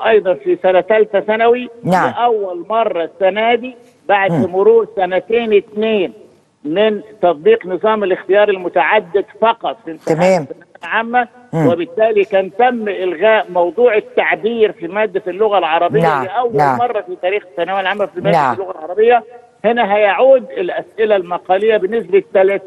ايضا في سنه ثالثه ثانوي نعم. لاول مره السنه دي بعد مم. مرور سنتين اثنين من تطبيق نظام الاختيار المتعدد فقط في امتحان تمام. الثانوية العامه مم. وبالتالي كان تم الغاء موضوع التعبير في ماده اللغه العربيه نعم. لاول نعم. مره في تاريخ الثانويه العامه في ماده نعم. اللغه العربيه هنا هيعود الاسئله المقاليه بنسبه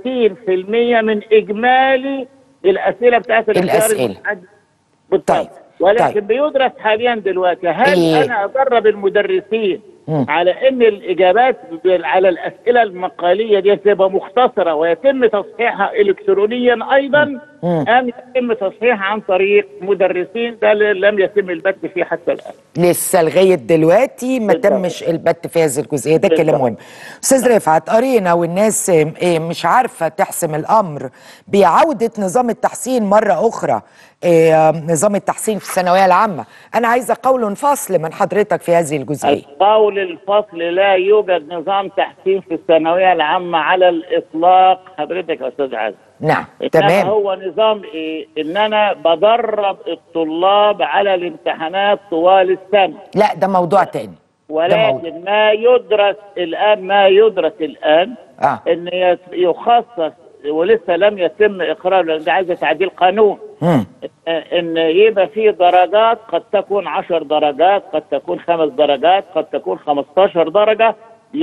30% من اجمالي الاسئله بتاعت الاختيار الأسئلة. المتعدد بالطبع طيب. ولكن طيب. بيدرس حاليا دلوقتي هل إيه؟ انا ادرب المدرسين مم. على ان الاجابات ب- على الاسئله المقاليه دي تبقى مختصره ويتم تصحيحها الكترونيا ايضا مم. ام يتم تصحيحها عن طريق مدرسين ده اللي لم يتم البت فيه حتى الان لسه لغايه دلوقتي ما بالضبط. تمش البت في هذه الجزئيه ده كلام بالضبط. مهم استاذ رفعت قرينا والناس آم، آم، مش عارفه تحسم الامر بعوده نظام التحسين مره اخرى آم، نظام التحسين في الثانويه العامه انا عايزه قول فصل من حضرتك في هذه الجزئيه القول الفصل لا يوجد نظام تحسين في الثانويه العامه على الاطلاق حضرتك يا استاذ عزمي نعم إنما تمام هو نظام ايه؟ ان انا بدرب الطلاب على الامتحانات طوال السنه لا ده موضوع تاني ده موضوع. ولكن ما يدرس الان ما يدرس الان آه. ان يت- يخصص ولسه لم يتم اقراره لان ده عايز تعديل قانون مم. ان يبقى في درجات قد تكون عشر درجات قد تكون خمس درجات قد تكون 15 درجه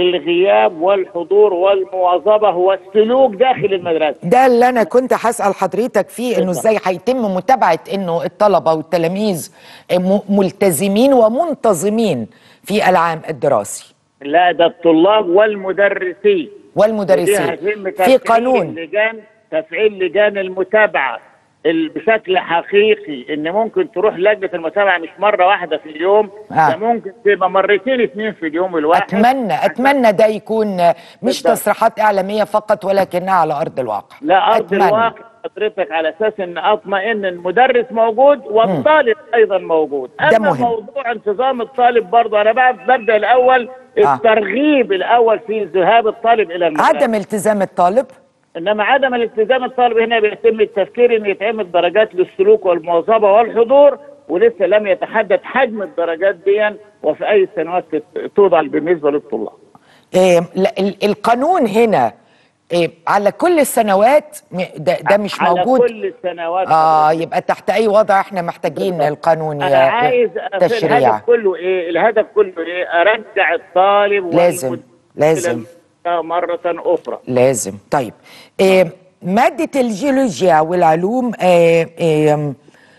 للغياب والحضور والمواظبه والسلوك داخل المدرسه ده اللي انا كنت هسال حضرتك فيه انه ازاي هيتم متابعه انه الطلبه والتلاميذ م- ملتزمين ومنتظمين في العام الدراسي لا ده الطلاب والمدرسين والمدرسين ودي هيتم في تفعيل قانون لجان تفعيل لجان المتابعه ال- بشكل حقيقي ان ممكن تروح لجنه المتابعه مش مره واحده في اليوم آه. ده ممكن تبقى مرتين اثنين في اليوم الواحد اتمنى اتمنى ده يكون مش بالضبط. تصريحات اعلاميه فقط ولكنها على ارض الواقع لا ارض أتمنى. الواقع حضرتك على اساس ان اطمئن المدرس موجود والطالب ايضا موجود ده اما مهم. موضوع انتظام الطالب برضه انا بقى ببدا الاول آه. الترغيب الاول في ذهاب الطالب الى المدرسه عدم التزام الطالب انما عدم الالتزام الطالب هنا بيتم التفكير ان يتعمل درجات للسلوك والمواظبه والحضور ولسه لم يتحدد حجم الدرجات دي وفي اي سنوات تت- توضع بالنسبه للطلاب. إيه لا، ال- القانون هنا إيه على كل السنوات م- ده, ده مش على موجود كل السنوات اه يبقى تحت اي وضع احنا محتاجين القانون انا يا- عايز أف- تشريع الهدف كله ايه؟ الهدف كله ايه؟ ارجع الطالب لازم، والمدرس لازم. إلى المدرسة مره اخرى. لازم طيب إيه مادة الجيولوجيا والعلوم إيه إيه م-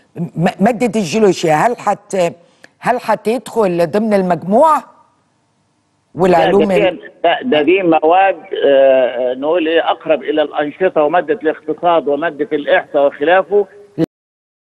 مادة الجيولوجيا هل حت هل هتدخل ضمن المجموع والعلوم ده, ال- ده, ده دي مواد آه، آه، نقول ايه اقرب الى الانشطه وماده الاقتصاد وماده الاحصاء وخلافه